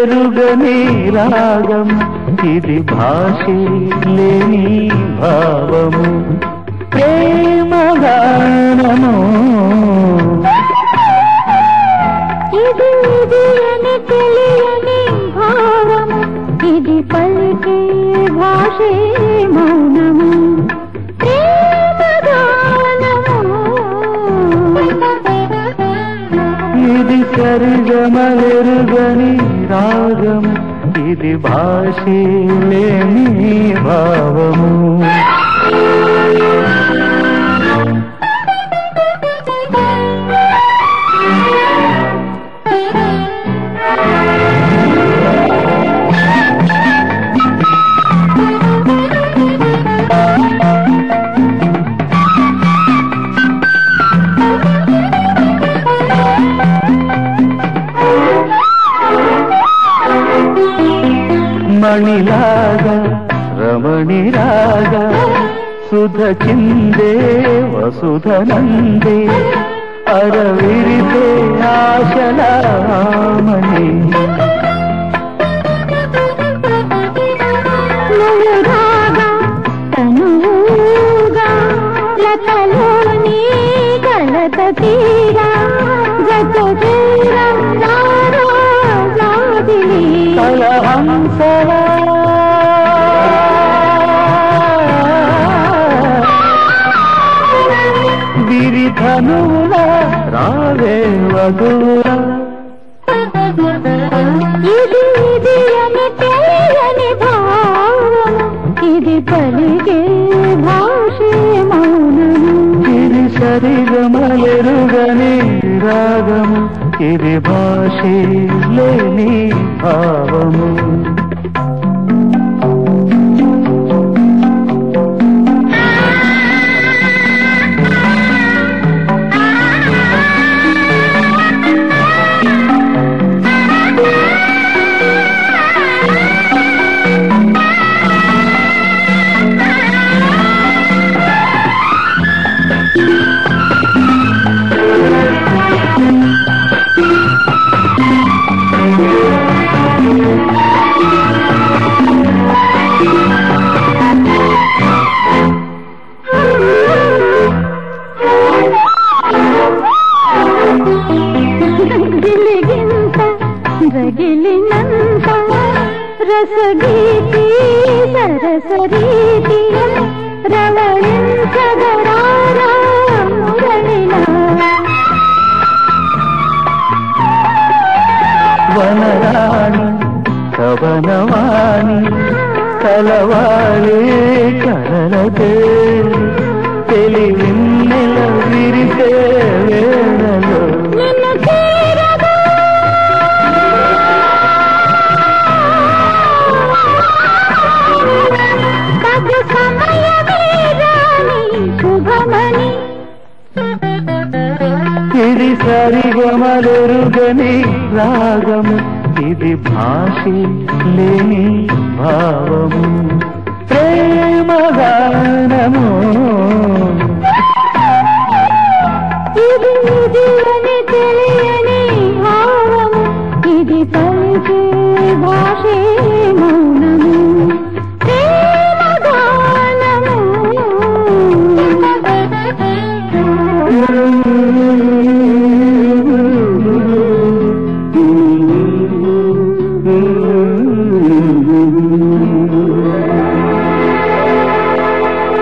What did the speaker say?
సరిగమలెరుగని రాగం ఇది భాషే లేని భావము ప్రేమగానము ఇది ఇది అని తెలియని భావము ఇది పలికే భాషే మౌనము ప్రేమగానము ఇది సరిగమలెరుగని రాగం ఇది భాషే లేని భావము మణిలాగా రమణిరాగా సుధ చిందే వసుధ నందే అరవిరితే ఆశలామణి నువ్వురాగా తనువుగా లతలోని కలత తీరా జత తీరం రారో జాబిలి కలహంసలా విరిధనుల రావే వధురా ఇది ఇది అని తెలియని భావము ఇది పలికే భాషే మౌనము ఇది సరిగమలెరుగని రాగము ఇది భాషే లేని భావము గిలిగింత రగిలినంత రసగీతి సరసరీతి రవళించగరారా మురళిలా వనరాణి కవనవాణి కలవాళే కలలతే తెలివిన్నెల విరిసే వేళలో నిన్ను చేరగా తగు సమయమే రాని శుభమని ఇది సరిగమలెరుగని రాగము ఇది భాషే లేని భావము ప్రేమగానము ఇది ఇది